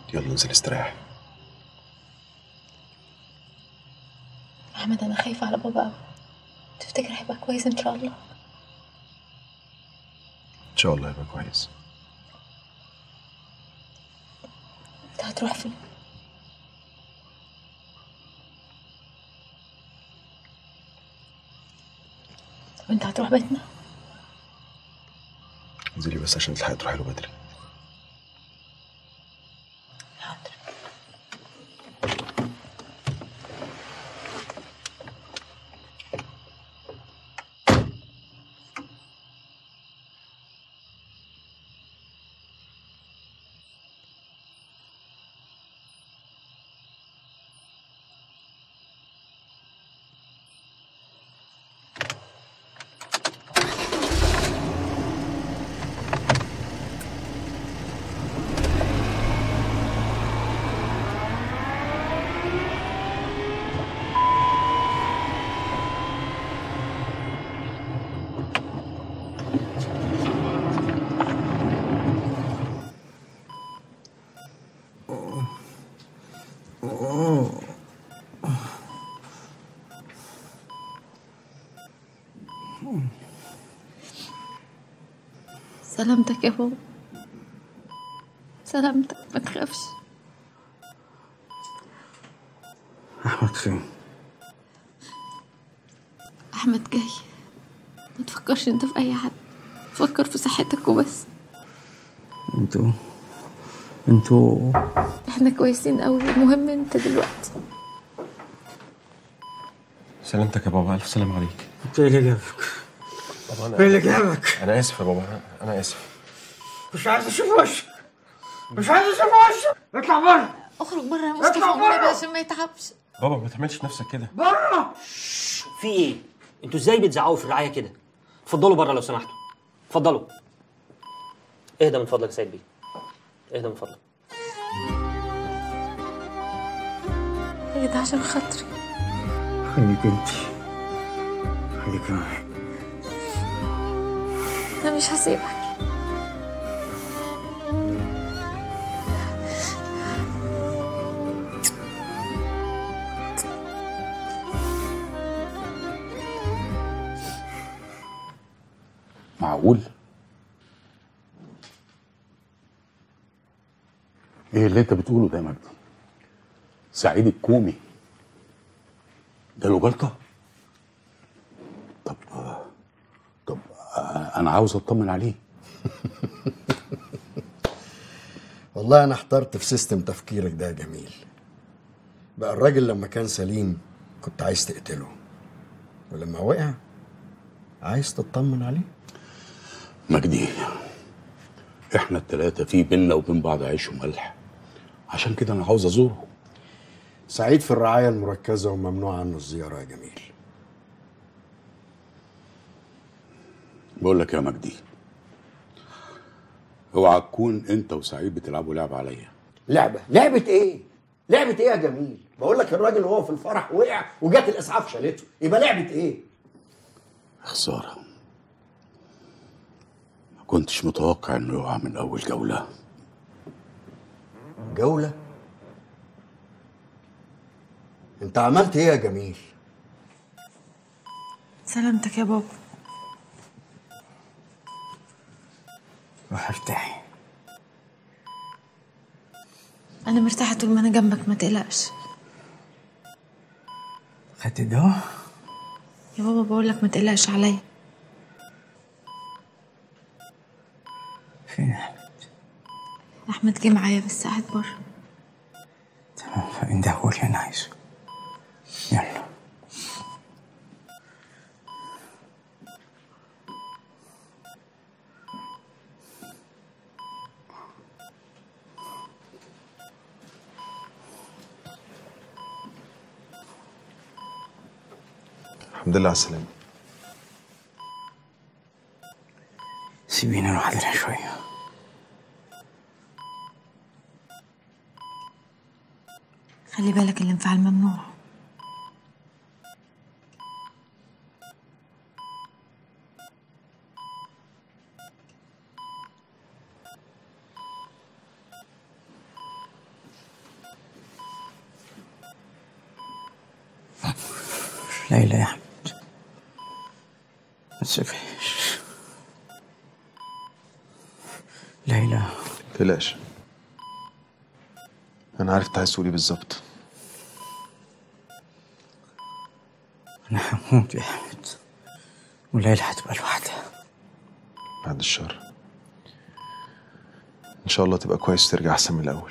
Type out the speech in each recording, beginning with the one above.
يلا انزل استريح احمد انا خايفه على بابا قوي تفتكر هيبقى كويس ان شاء الله ان شاء الله يبقى كويس انت هتروح فين طب انت هتروح بيتنا انزلي بس عشان تلحقي تروحي له بدري سلامتك يا بابا سلامتك ما تخافش احمد فين احمد جاي ما تفكرش انت في اي حد فكر في صحتك وبس انتوا انتوا احنا كويسين قوي المهم انت دلوقتي سلامتك يا بابا الف سلام عليك انت ايه اللي جابك بابا انا ايه اللي جابك انا اسف يا بابا انا اسف مش عايز اشوف وشك مش عايز اشوف وشك اطلع بره اخرج بره يا مصطفى اطلع والنبي بره. عشان ما يتعبش بابا ما تعملش نفسك كده بره في ايه؟ انتوا ازاي بتزعقوا في الرعايه كده؟ اتفضلوا بره لو سمحتوا. اتفضلوا. اهدى من فضلك يا سيد بيه. اهدى من فضلك. ايه ده عشان خاطري خليك انت خليك معايا انا مش هسيبك معقول ايه اللي انت بتقوله ده يا مجدي سعيد الكومي جاله جلطه طب طب آه، انا عاوز اطمن عليه والله انا احترت في سيستم تفكيرك ده يا جميل بقى الراجل لما كان سليم كنت عايز تقتله ولما وقع عايز تطمن عليه مجدي احنا التلاتة في بينا وبين بعض عيش وملح عشان كده انا عاوز ازوره سعيد في الرعاية المركزة وممنوع عنه الزيارة يا جميل بقول لك يا مجدي اوعى تكون انت وسعيد بتلعبوا لعبة عليا لعبة لعبة ايه؟ لعبة ايه يا جميل؟ بقول لك الراجل وهو في الفرح وقع وجات الاسعاف شالته يبقى لعبة ايه؟ خسارة ما كنتش متوقع انه يقع من اول جولة جولة؟ انت عملت ايه يا جميل؟ سلامتك يا بابا روح ارتاحي انا مرتاحه طول ما انا جنبك ما تقلقش خدت الدواء يا بابا بقول لك ما تقلقش عليا فين احمد احمد جه معايا بس قاعد بره تمام فانت هو اللي انا عايزه يلا الحمد لله على السلامه سيبينا لوحدنا شوية خلي بالك الانفعال ممنوع ليلى يا احمد ما تسيبهاش ليلى تقلقش انا عارف انت عايز تقول ايه بالظبط انا هموت يا احمد وليلى هتبقى لوحدها بعد الشر ان شاء الله تبقى كويس وترجع احسن من الاول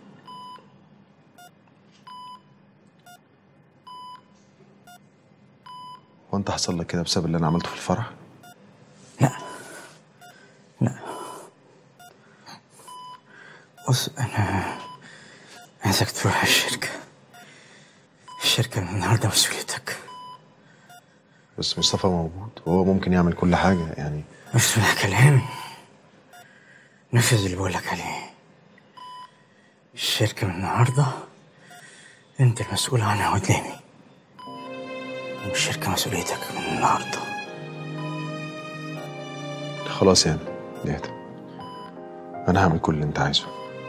هو انت حصل لك كده بسبب اللي انا عملته في الفرح لا لا بص انا عايزك تروح الشركة الشركة من النهاردة مسؤوليتك بس مصطفى موجود وهو ممكن يعمل كل حاجه يعني اسمع كلامي نفذ اللي بقولك عليه الشركة من النهاردة انت المسؤول عنها قدامي والشركة مسؤوليتك من النهاردة خلاص يعني نهدى انا هعمل كل اللي انت عايزه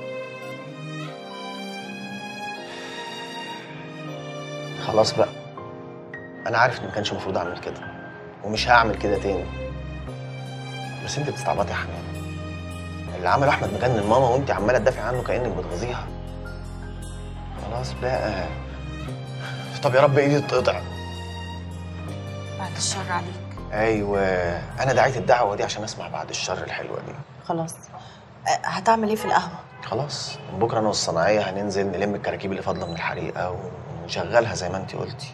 خلاص بقى انا عارف اني ما كانش المفروض اعمل كده ومش هعمل كده تاني بس انت بتستعبطي يا حنان اللي عمله احمد مجنن ماما وانت عماله تدافع عنه كانك بتغيظيها خلاص بقى طب يا رب ايدي تتقطع بعد الشر عليك ايوه انا دعيت الدعوه دي عشان اسمع بعد الشر الحلوه دي خلاص أه، هتعمل ايه في القهوه خلاص من بكره انا والصناعيه هننزل نلم الكراكيب اللي فاضله من الحريقه ونشغلها زي ما انت قلتي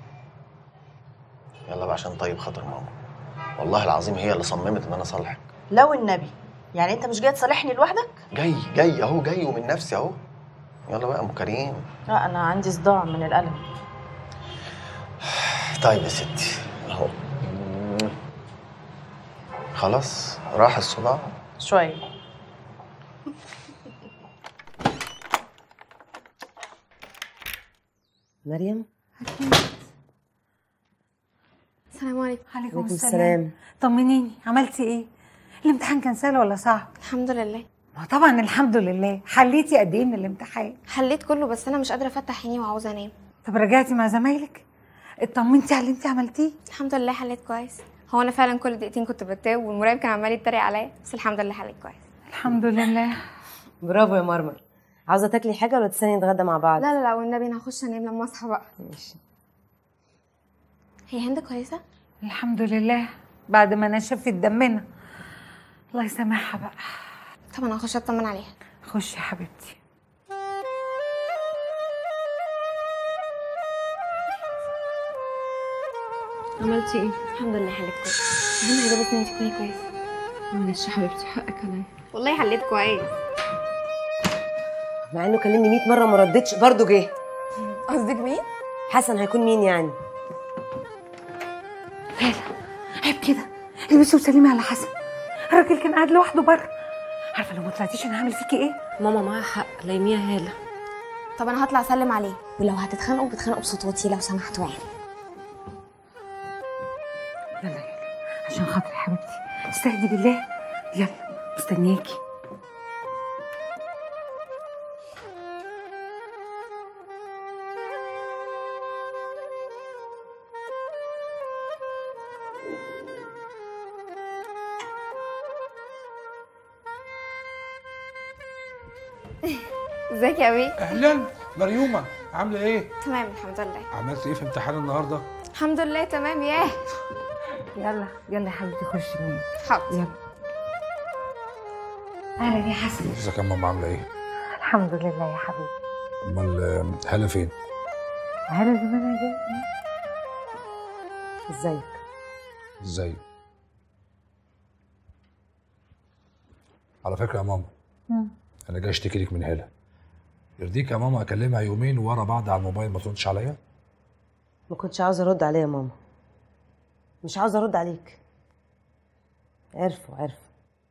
يلا بقى عشان طيب خاطر ماما والله العظيم هي اللي صممت ان انا اصالحك لو النبي يعني انت مش جاي تصالحني لوحدك جاي جاي اهو جاي ومن نفسي اهو يلا بقى ام كريم لا انا عندي صداع من الالم طيب يا ستي اهو خلاص راح الصداع شويه مريم السلام عليكم عليكم عليكم السلام السلام طمنيني عملتي ايه الامتحان كان سهل ولا صعب الحمد لله ما طبعا الحمد لله حليتي قد ايه من الامتحان حليت كله بس انا مش قادره افتح عيني وعاوزه انام طب رجعتي مع زمايلك اطمنتي على اللي انت عملتيه الحمد لله حليت كويس هو انا فعلا كل دقيقتين كنت بتاوب والمراقب كان عمال يتريق عليا بس الحمد لله حليت كويس الحمد لله برافو يا مرمر عاوزه تاكلي حاجه ولا تستني نتغدى مع بعض لا لا لا والنبي انا هخش انام لما اصحى بقى ماشي هي هند كويسه الحمد لله بعد ما نشفت دمنا الله يسامحها بقى طب انا هخش اطمن عليها خشي يا حبيبتي عملتي ايه الحمد لله حليت كويس اهم حاجه بس ان انت تكوني كويسه معلش يا حبيبتي حقك عليا والله حليت كويس مع انه كلمني 100 مره ما ردتش برضه جه قصدك مين حسن هيكون مين يعني ليلى عيب كده البسي وسلمي على حسن الراجل كان قاعد لوحده بره عارفه لو ما طلعتيش انا هعمل فيكي ايه ماما معاها حق ليميها هاله طب انا هطلع اسلم عليه ولو هتتخانقوا بتخانقوا بصوت واطي لو سمحتوا يعني يلا يلا عشان خاطري يا حبيبتي استهدي بالله يلا مستنياكي ازيك يا بيه اهلا مريومه عامله ايه تمام الحمد لله عملت ايه في امتحان النهارده الحمد لله تمام ياه يلا يلا يا حبيبتي خشي نامي حاضر يلا اهلا يا حسن ازيك يا ماما عامله ايه الحمد لله يا حبيبي امال آه، هلا فين هلا زمانها جاي ازيك ازاي على فكره يا ماما مم. انا جاي اشتكي لك من هلا يرضيك يا ماما اكلمها يومين ورا بعض على الموبايل ما تردش عليا ما كنتش عاوزه ارد عليه يا ماما مش عاوزه ارد عليك عرفوا عرفوا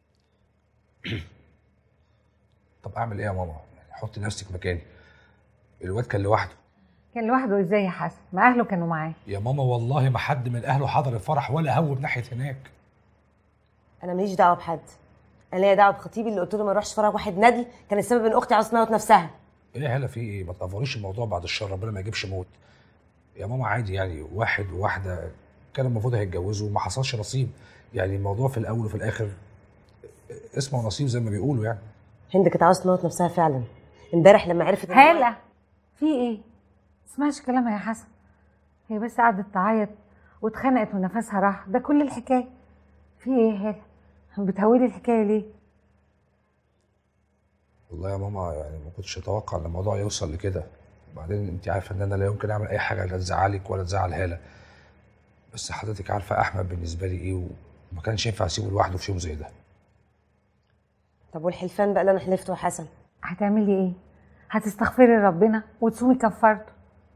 طب اعمل ايه يا ماما يعني حطي نفسك مكاني الواد كان لوحده كان لوحده ازاي يا حسن ما اهله كانوا معاه يا ماما والله ما حد من اهله حضر الفرح ولا هوب ناحيه هناك انا ماليش دعوه بحد انا ليا دعوه بخطيبي اللي قلت له ما اروحش فرح واحد ندل كان السبب ان اختي عاوزه تموت نفسها ايه يا هلا في ايه ما تقفريش الموضوع بعد الشر ربنا ما يجيبش موت يا ماما عادي يعني واحد وواحده كان المفروض هيتجوزوا وما حصلش نصيب يعني الموضوع في الاول وفي الاخر اسمه نصيب زي ما بيقولوا يعني هند كانت عاوزه تموت نفسها فعلا امبارح لما عرفت إن هو- هالة في ايه؟ اسمعش كلامها يا حسن هي بس قعدت تعيط واتخنقت ونفسها راح ده كل الحكايه في ايه يا هالة؟ بتهولي الحكايه ليه؟ والله يا ماما يعني ما كنتش اتوقع ان الموضوع يوصل لكده وبعدين انت عارفه ان انا لا يمكن اعمل اي حاجه لا تزعلك ولا تزعل هاله بس حضرتك عارفه احمد بالنسبه لي ايه وما كانش ينفع اسيبه لوحده في يوم زي ده طب والحلفان بقى اللي انا حلفته يا حسن هتعملي ايه؟ هتستغفري ربنا وتصومي كفارته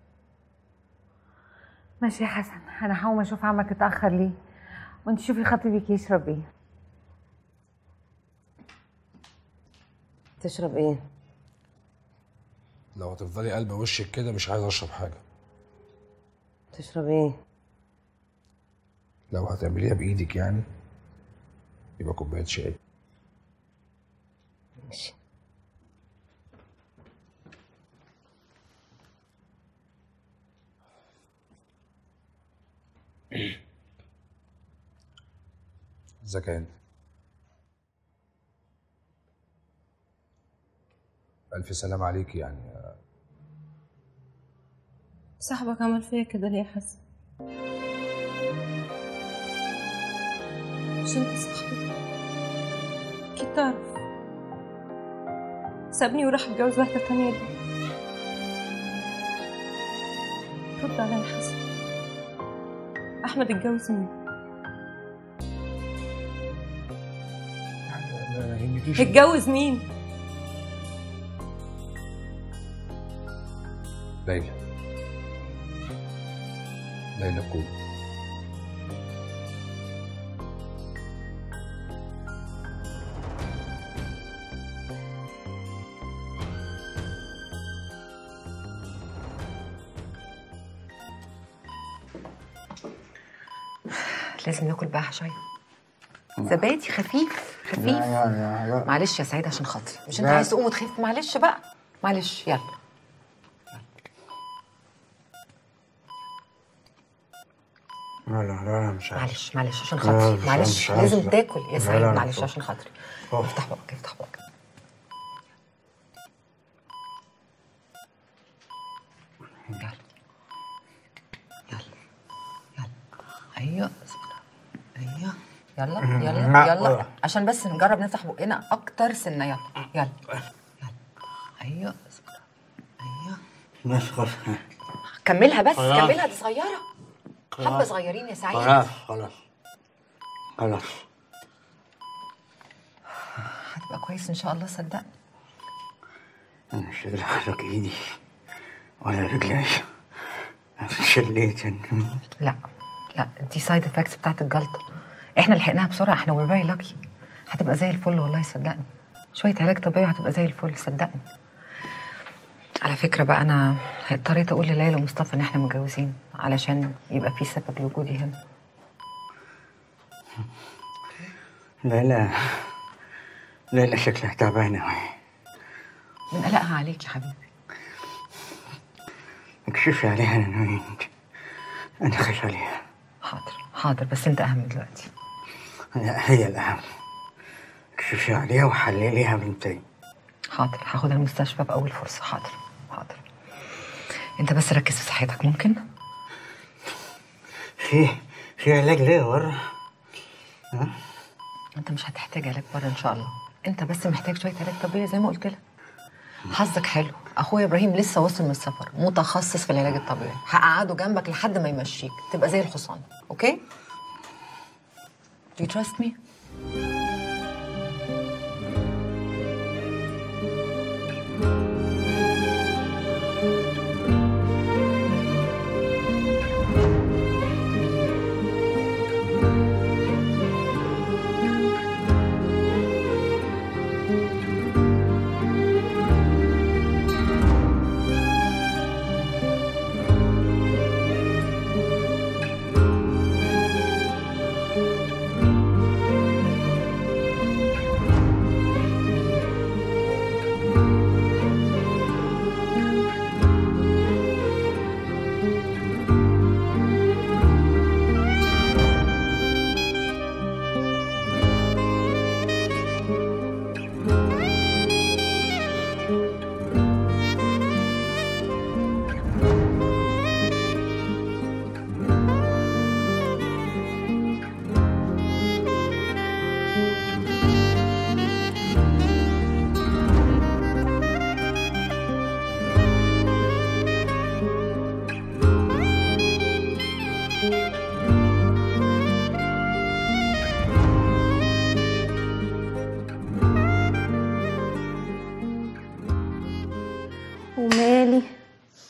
ماشي يا حسن انا هقوم اشوف عمك اتاخر ليه وانت شوفي خطيبك يشرب ايه تشرب ايه لو هتفضلي قلب وشك كده مش عايز اشرب حاجه تشرب ايه لو هتعمليها بايدك يعني يبقى كوبايه شاي ماشي ازيك يا هند الف سلام عليك يعني صاحبك عمل فيا كده ليه يا حسن مش انت صاحبي اكيد تعرف سابني وراح اتجوز واحدة تانية ليه رد عليا يا حسن احمد اتجوز مين ما يهمكيش اتجوز مين ليلى ليلى كول لازم ناكل بقى حشايه زبادي خفيف خفيف لا يا يا يا معلش يا سعيد عشان خاطري مش انت لا. عايز تقوم وتخف معلش بقى معلش يلا لا لا لا مش عارف معلش معلش عشان لا، خاطري مش- معلش مش عايز. لازم تاكل يا لا، سعيد لا، لا، معلش لا. عشان خاطري أوف. افتح بقك افتح بقك يلا يلا يلا ايوه ايوه يلا يلا لا. يلا عشان بس نجرب نفتح بقنا اكتر سنه يلا يلا يلا ايوه ايوه بس خلاص كملها بس خلاص. كملها دي صغيره حبه خلاص. صغيرين يا سعيد خلاص خلاص خلاص هتبقى كويس ان شاء الله صدقني انا مش قادر احرك ايدي ولا رجلي شليت لا لا دي سايد افكتس بتاعت الجلطه احنا لحقناها بسرعه احنا وير فيري لاكي هتبقى زي الفل والله صدقني شويه علاج طبيعي وهتبقى زي الفل صدقني على فكره بقى انا اضطريت اقول لليلى ومصطفى ان احنا متجوزين علشان يبقى في سبب لوجودي هنا لا لا لا لا شكلها تعبانة أوي من قلقها عليك يا حبيبي اكشفي عليها أنا نويت أنا خايف عليها حاضر حاضر بس انت اهم دلوقتي لا هي الأهم اكشفي عليها وحلليها بنتين حاضر هاخدها المستشفى باول فرصه حاضر حاضر انت بس ركز في صحتك ممكن في في علاج ليه ورا ها انت مش هتحتاج علاج بره ان شاء الله انت بس محتاج شويه علاج طبيعي زي ما قلت لك حظك حلو اخويا ابراهيم لسه واصل من السفر متخصص في العلاج الطبيعي هقعده جنبك لحد ما يمشيك تبقى زي الحصان اوكي Do you trust me?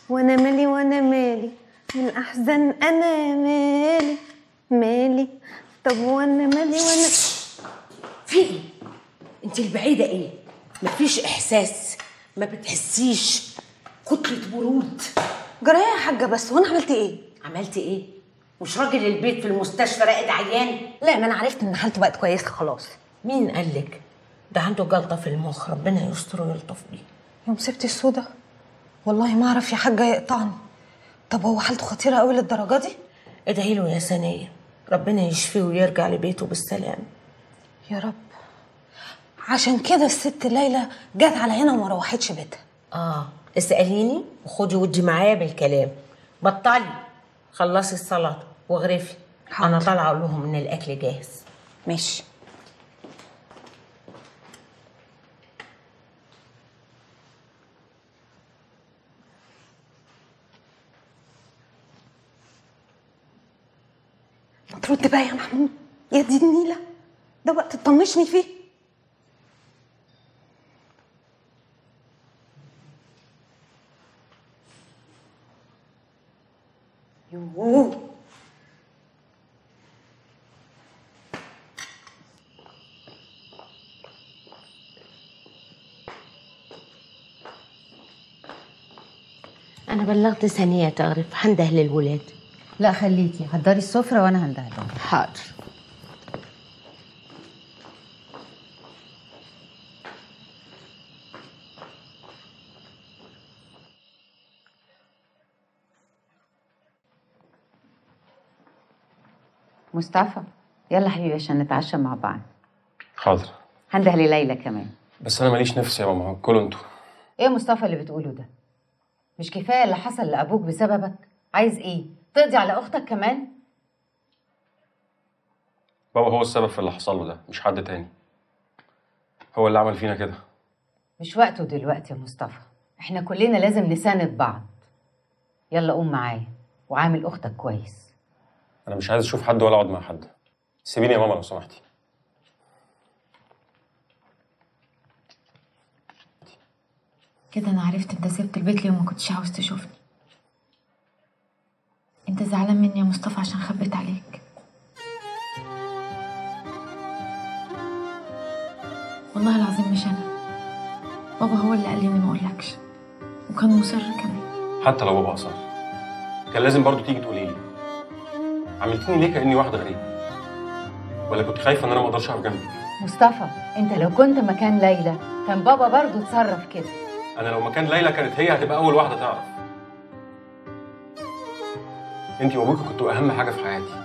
وانا مالي وانا مالي من احزن انا مالي مالي طب وانا مالي وانا في ايه؟ انت البعيده ايه؟ مفيش احساس ما بتحسيش كتله برود جرايه يا حاجه بس وانا عملت ايه؟ عملت ايه؟ مش راجل البيت في المستشفى راقد عيان؟ لا ما انا عرفت ان حالته بقت كويسه خلاص مين قال لك؟ ده عنده جلطه في المخ ربنا يستر ويلطف بيه يوم سبتي السودا والله ما اعرف يا حاجه يقطعني طب هو حالته خطيره قوي للدرجه دي ادعي له يا سنيه ربنا يشفيه ويرجع لبيته بالسلام يا رب عشان كده الست ليلى جت على هنا وما روحتش بيتها اه اساليني وخدي ودي معايا بالكلام بطلي خلصي السلطه واغرفي انا طالعه اقول لهم ان الاكل جاهز ماشي ما ترد بقى يا محمود يا دي النيله ده وقت تطنشني فيه يوه انا بلغت ثانيه تعرف هنده للولاد لا خليكي حضري السفرة وانا هندهلهم حاضر مصطفى يلا حبيبي عشان نتعشى مع بعض حاضر هنده ليلى كمان بس انا ماليش نفس يا ماما كلوا انتوا ايه يا مصطفى اللي بتقوله ده مش كفايه اللي حصل لابوك بسببك عايز ايه تقضي على اختك كمان بابا هو السبب في اللي حصل له ده مش حد تاني هو اللي عمل فينا كده مش وقته دلوقتي يا مصطفى احنا كلنا لازم نساند بعض يلا قوم معايا وعامل اختك كويس انا مش عايز اشوف حد ولا اقعد مع حد سيبيني يا ماما لو سمحتي كده انا عرفت انت سبت البيت ليه وما كنتش عاوز تشوفني انت زعلان مني يا مصطفى عشان خبيت عليك والله العظيم مش انا بابا هو اللي قال لي اني ما اقولكش وكان مصر كمان حتى لو بابا اصر كان لازم برضو تيجي تقولي لي عملتيني ليه كاني واحد غريب ولا كنت خايفه ان انا ما اقدرش اقف جنبك مصطفى انت لو كنت مكان ليلى كان بابا برضه اتصرف كده انا لو مكان ليلى كانت هي هتبقى اول واحده تعرف انت وابوكي كنتوا اهم حاجه في حياتي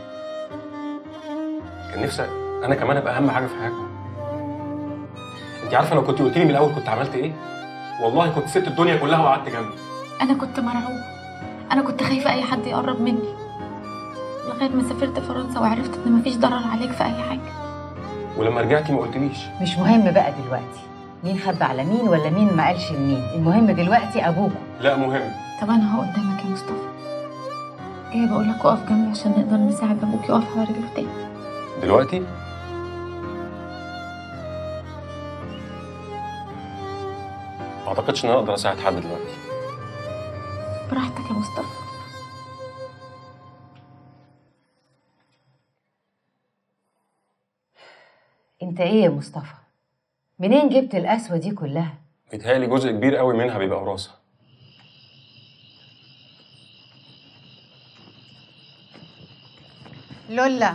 كان نفسي انا كمان ابقى اهم حاجه في حياتكم انت عارفه لو كنت قلت لي من الاول كنت عملت ايه والله كنت سبت الدنيا كلها وقعدت جنبي انا كنت مرعوبه انا كنت خايفه اي حد يقرب مني لغايه ما سافرت فرنسا وعرفت ان مفيش ضرر عليك في اي حاجه ولما رجعتي ما قلتليش مش مهم بقى دلوقتي مين خبى على مين ولا مين ما قالش لمين المهم دلوقتي ابوكوا لا مهم طب انا اهو قدامك يا مصطفى جايه بقول لك اقف جنبي عشان نقدر نساعد ابوك يقف على رجله تاني دلوقتي ما اعتقدش ان انا اقدر اساعد حد دلوقتي براحتك يا مصطفى انت ايه يا مصطفى منين جبت القسوه دي كلها بيتهيألي جزء كبير قوي منها بيبقى وراثه لولا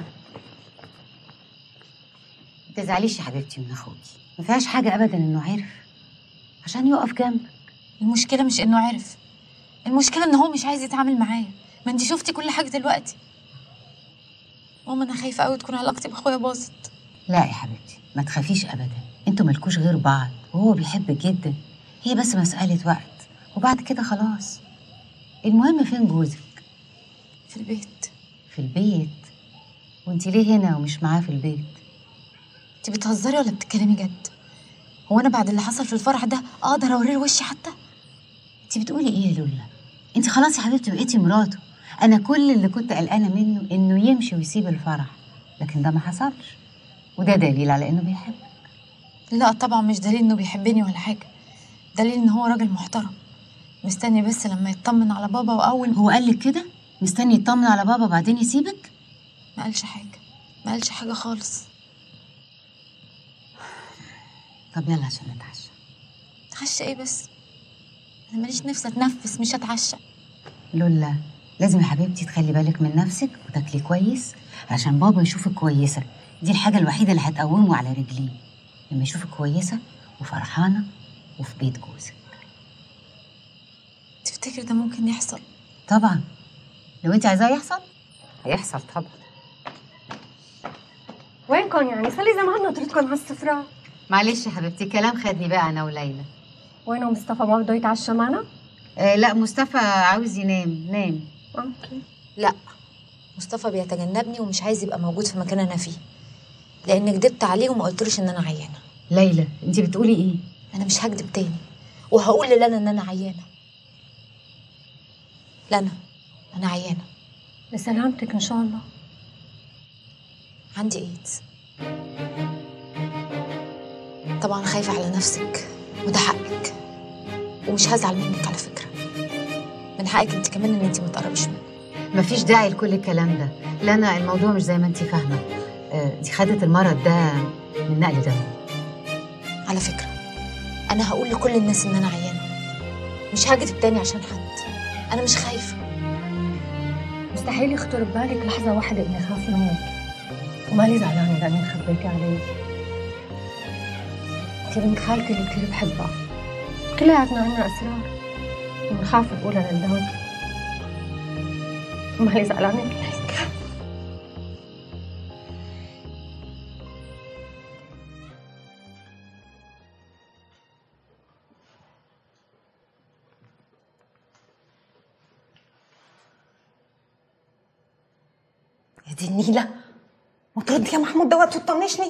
ما تزعليش يا حبيبتي من اخوكي ما فيهاش حاجه ابدا انه عرف عشان يقف جنبك المشكله مش انه عرف المشكله ان هو مش عايز يتعامل معايا ما انت شفتي كل حاجه دلوقتي ماما انا خايفه قوي تكون علاقتي باخويا باظت لا يا حبيبتي ما تخافيش ابدا انتوا مالكوش غير بعض وهو بيحبك جدا هي بس مساله وقت وبعد كده خلاص المهم فين جوزك في البيت في البيت وانت ليه هنا ومش معاه في البيت انت بتهزري ولا بتتكلمي جد هو انا بعد اللي حصل في الفرح ده اقدر اوريه وشي حتى انت بتقولي ايه يا لولا انت خلاص يا حبيبتي بقيتي مراته انا كل اللي كنت قلقانه منه انه يمشي ويسيب الفرح لكن ده ما حصلش وده دليل على انه بيحبك لا طبعا مش دليل انه بيحبني ولا حاجه دليل ان هو راجل محترم مستني بس لما يطمن على بابا واول هو قال لك كده مستني يطمن على بابا بعدين يسيبك ما قالش حاجه ما قالش حاجه خالص طب يلا عشان نتعشى اتعشى ايه بس انا ماليش نفسي اتنفس مش هتعشى لولا لازم يا حبيبتي تخلي بالك من نفسك وتاكلي كويس عشان بابا يشوفك كويسه دي الحاجه الوحيده اللي هتقومه على رجليه لما يشوفك كويسه وفرحانه وفي بيت جوزك تفتكر ده ممكن يحصل طبعا لو انت عايزاه يحصل هيحصل طبعا وينكم يعني صار لي زمان نطرتكم على السفرة معلش يا حبيبتي كلام خدني بقى انا وليلى وينه مصطفى ما بده يتعشى معنا؟ آه لا مصطفى عاوز ينام نام اوكي لا مصطفى بيتجنبني ومش عايز يبقى موجود في مكان انا فيه لان كدبت عليه وما قلتلوش ان انا عيانه ليلى انت بتقولي ايه انا مش هكدب تاني وهقول للانا ان انا عيانه لانا انا عيانه لسلامتك ان شاء الله عندي ايدز طبعا خايفه على نفسك وده حقك ومش هزعل منك على فكره من حقك انت كمان ان انت ما تقربيش منه مفيش داعي لكل الكلام ده لا انا الموضوع مش زي ما انت فاهمه آه، دي خدت المرض ده من نقل دم على فكره انا هقول لكل الناس ان انا عيانه مش هكدب تاني عشان حد انا مش خايفه مستحيل يخطر ببالك لحظة واحدة إني أخاف منك ومالي زعلانة لأني خبيتي علي أنت بنت خالتي اللي كثير بحبها كلياتنا عنا أسرار ونخاف نقولها للناس مالي زعلانة منك يا دي النيلة ما ترد يا محمود ده وقت وتطنشني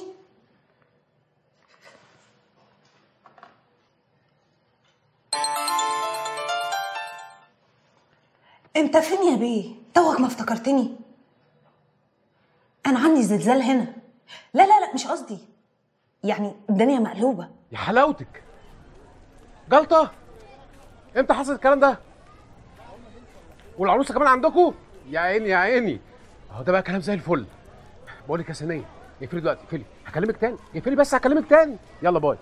انت فين يا بيه توك ما افتكرتني انا عندي زلزال هنا لا لا لا مش قصدي يعني الدنيا مقلوبه يا حلاوتك جلطة امتى حصل الكلام ده؟ والعروسة كمان عندكم؟ يا عيني يا عيني اهو ده بقى كلام زي الفل بقول لك يا سنية اقفلي دلوقتي اقفلي هكلمك تاني اقفلي بس هكلمك تاني يلا باي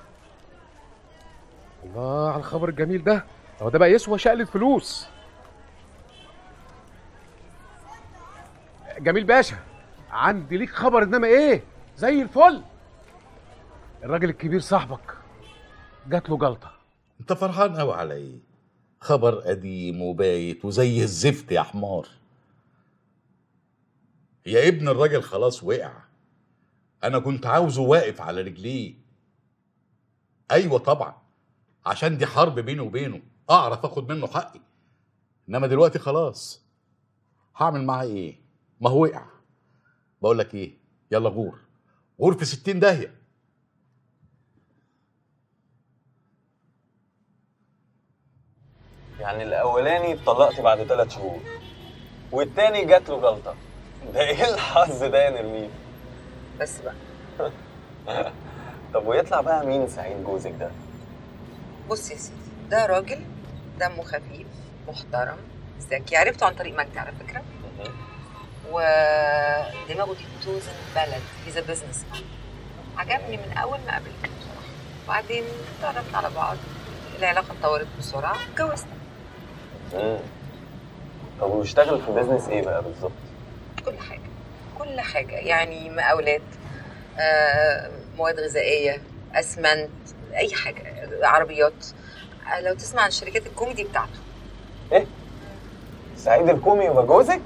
الله على الخبر الجميل ده اهو ده بقى يسوى شقلة فلوس جميل باشا عندي ليك خبر انما ايه زي الفل الراجل الكبير صاحبك جات له جلطه انت فرحان قوي على ايه خبر قديم وبايت وزي الزفت يا حمار يا ابن الراجل خلاص وقع انا كنت عاوزه واقف على رجليه ايوه طبعا عشان دي حرب بيني وبينه اعرف اخد منه حقي انما دلوقتي خلاص هعمل معاه ايه ما هو وقع بقول لك ايه يلا غور غور في ستين داهيه يعني الاولاني اتطلقت بعد ثلاث شهور والتاني جات له جلطه ده ايه الحظ ده يا نرمين بس بقى طب ويطلع بقى مين سعيد جوزك ده بص يا سيدي ده راجل دمه خفيف محترم ذكي عرفته عن طريق مجدي على فكره ودماغه دي توزن بلد هيز بزنس عجبني من اول ما قابلته بصراحه وبعدين اتعرفنا على بعض العلاقه اتطورت بسرعه اتجوزنا مم. طب واشتغل في بيزنس ايه بقى بالظبط كل حاجه كل حاجه يعني مقاولات آه، مواد غذائيه اسمنت اي حاجه عربيات آه، لو تسمع عن شركات الكوميدي بتاعته سعيد الكومي يبقى جوزك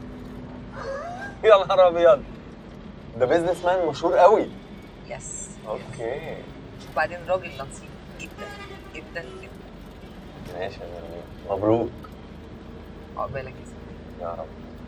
يا نهار ابيض ده بيزنس مان مشهور قوي يس اوكي وبعدين راجل لطيف جدا جدا جدا ماشي يا نرمين مبروك عقبالك يا سيدي يا رب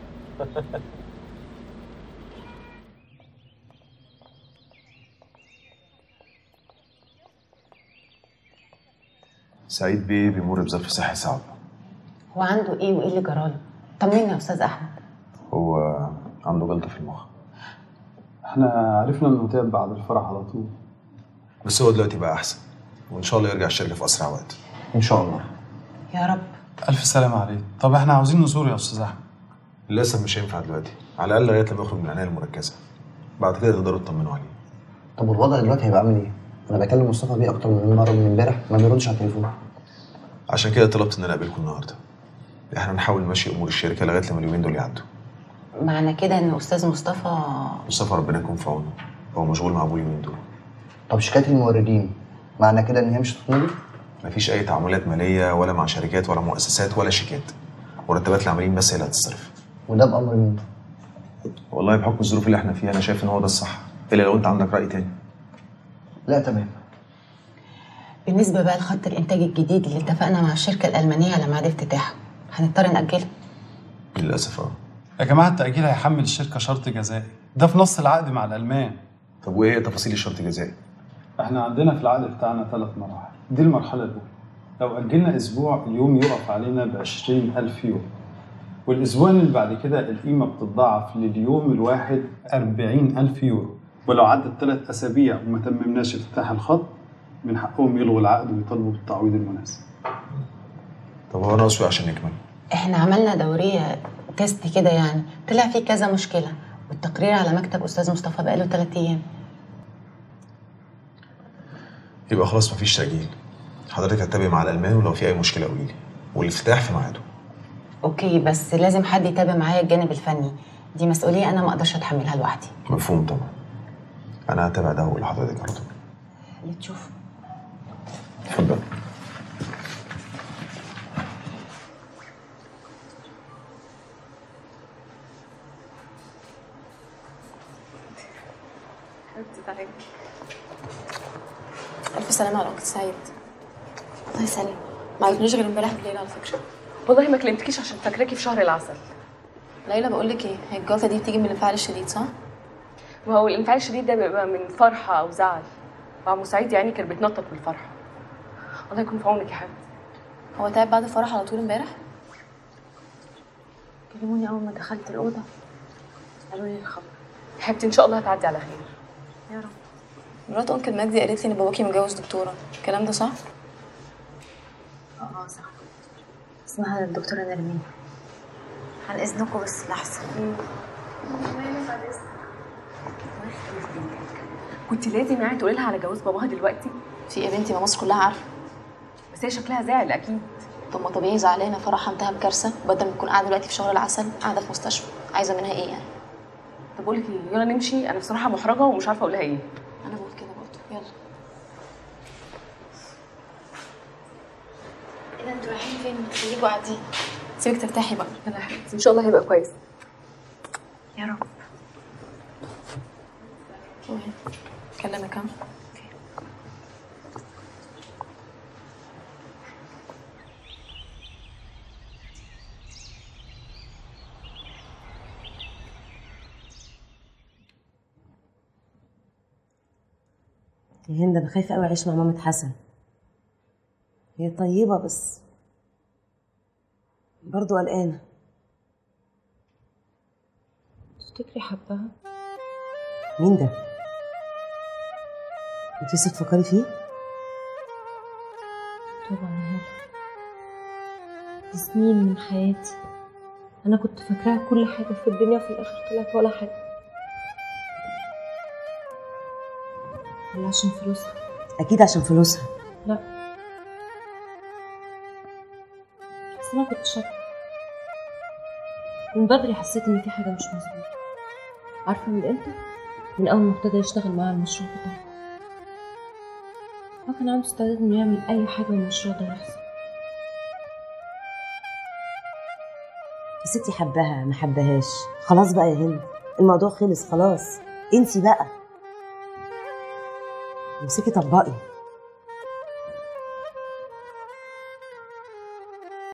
سعيد بيه بيمر بظرف صحي صعب هو عنده ايه وايه اللي جراله طمني يا استاذ احمد هو عنده جلطة في المخ احنا عرفنا انه تعب بعد الفرح على طول بس هو دلوقتي بقى أحسن وإن شاء الله يرجع الشركة في أسرع وقت ان شاء الله يا رب الف سلامه عليك طب احنا عاوزين نزور يا استاذ احمد للاسف مش هينفع دلوقتي على الاقل لغايه لما يخرج من العنايه المركزه بعد كده تقدروا تطمنوا عليه طب والوضع دلوقتي هيبقى عامل ايه؟ انا بكلم مصطفى بيه اكتر من مره من امبارح ما بيردش على التليفون عشان كده طلبت ان انا اقابلكم النهارده احنا نحاول نمشي امور الشركه لغايه لما اليومين دول يعدوا معنى كده ان استاذ مصطفى مصطفى ربنا يكون في عونه هو مشغول مع ابوه اليومين دول طب شكايه الموردين معنى كده ان هي مش هتتمضي؟ مفيش اي تعاملات ماليه ولا مع شركات ولا مؤسسات ولا شيكات مرتبات العاملين بس هي اللي هتصرف وده بامر مين؟ والله بحكم الظروف اللي احنا فيها انا شايف ان هو ده الصح الا لو انت عندك راي تاني لا تمام بالنسبه بقى لخط الانتاج الجديد اللي اتفقنا مع الشركه الالمانيه على ميعاد افتتاحه هنضطر ناجله للاسف اه يا جماعه التاجيل هيحمل الشركه شرط جزائي ده في نص العقد مع الالمان طب وايه هي تفاصيل الشرط الجزائي احنا عندنا في العقد بتاعنا ثلاث مراحل دي المرحله الاولى لو اجلنا اسبوع اليوم يقف علينا ب 20000 يورو والاسبوعين اللي بعد كده القيمه بتتضاعف لليوم الواحد 40000 يورو ولو عدت ثلاث اسابيع وما تممناش افتتاح الخط من حقهم يلغوا العقد ويطالبوا بالتعويض المناسب طب هو ناقص إيه عشان نكمل احنا عملنا دوريه تيست كده يعني طلع فيه كذا مشكله والتقرير على مكتب استاذ مصطفى بقاله ثلاث ايام يبقى خلاص مفيش تاجيل حضرتك هتتابع مع الالمان ولو في اي مشكله قولي لي والافتتاح في ميعاده اوكي بس لازم حد يتابع معايا الجانب الفني دي مسؤوليه انا ما اقدرش اتحملها لوحدي مفهوم طبعا انا هتابع ده واقول لحضرتك على طول اللي تشوفه اتفضل ألف سلامة على أنكل سعيد الله يسلم ما عرفنيش غير امبارح بالليل على فكرة والله ما كلمتكيش عشان فاكراكي في شهر العسل ليلى بقول لك ايه هي الجلطة دي بتيجي من الانفعال الشديد صح؟ ما هو الانفعال الشديد ده بيبقى من فرحه او زعل وعم سعيد يعني كان بيتنطط من الفرحه الله يكون في عونك يا حبيبتي هو تعب بعد الفرح على طول امبارح؟ كلموني اول ما دخلت الاوضه قالوا لي الخبر يا حبيبتي ان شاء الله هتعدي على خير يا رب مرات انكل مجدي قالت لي ان باباكي متجوز دكتورة الكلام ده صح؟ اه صح اسمها الدكتوره نرمين عن اذنكم بس لحظه كنت لازم يعني تقولي لها على جواز باباها دلوقتي في ايه يا بنتي ما مصر كلها عارفة بس هي شكلها زعل اكيد طب ما طبيعي زعلانة فرحها انتهى بكارثة بدل ما تكون قاعدة دلوقتي في شهر العسل قاعدة في مستشفى عايزة منها ايه يعني؟ طب بقول لك ايه يلا نمشي انا بصراحه محرجه ومش عارفه اقول لها ايه انا بقول كده برضه يلا ايه ده انتوا رايحين فين؟ ما تخليكوا قاعدين سيبك ترتاحي بقى يلا يا حبيبتي ان شاء الله هيبقى كويس يا رب روحي كلمك ها يا هند انا خايفه قوي اعيش مع مامة حسن هي طيبه بس برضو قلقانه تفتكري حبها مين ده انت لسه تفكري فيه طبعا يا هلا دي سنين من حياتي انا كنت فاكراها كل حاجه في الدنيا وفي الاخر طلعت ولا حاجه ولا عشان فلوسها اكيد عشان فلوسها لا بس انا كنت شاكه من بدري حسيت ان في حاجه مش مظبوطه عارفه من امتى من اول ما ابتدى يشتغل معايا على المشروع بتاعه هو كان عنده استعداد انه يعمل اي حاجه من المشروع ده يحصل يا ستي حبها ما حبهاش خلاص بقى يا هند الموضوع خلص خلاص انسي بقى امسكي طبقي